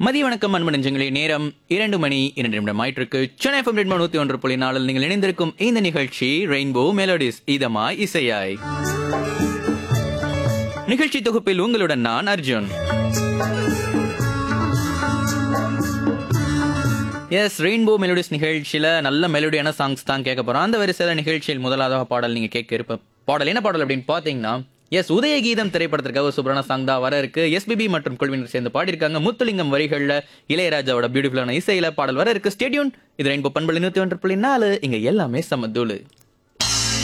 மதிய வணக்கம் அன்பு நெஞ்சங்களே நேரம் இரண்டு மணி இரண்டு நிமிடம் ஆயிட்டிருக்கு சென்னை எஃப்எம் ரெண்டு நூத்தி ஒன்று புள்ளி நாலில் நீங்கள் இணைந்திருக்கும் இந்த நிகழ்ச்சி ரெயின்போ மெலோடிஸ் இதமாய் இசையாய் நிகழ்ச்சி தொகுப்பில் உங்களுடன் நான் அர்ஜுன் எஸ் ரெயின்போ மெலோடிஸ் நிகழ்ச்சியில நல்ல மெலோடியான சாங்ஸ் தான் கேட்க போறோம் அந்த வரிசையில நிகழ்ச்சியில் முதலாவது பாடல் நீங்க கேட்க இருப்ப பாடல் என்ன பாடல் அப்படின்னு பாத்தீங்கன்னா எஸ் உதய கீதம் திரைப்படத்திற்காக ஒரு சூப்பரான சாங் தான் வர இருக்கு எஸ்பிபி மற்றும் குழுவினர் சேர்ந்து பாடியிருக்காங்க முத்துலிங்கம் வரிகள்ல இளையராஜாவோட பியூட்டிஃபுல்லான இசையில பாடல் வர இருக்கு ஸ்டேடியூன் இது ரெயின்போ பண்பு நூத்தி ஒன்று புள்ளி நாலு இங்க எல்லாமே சமதூளு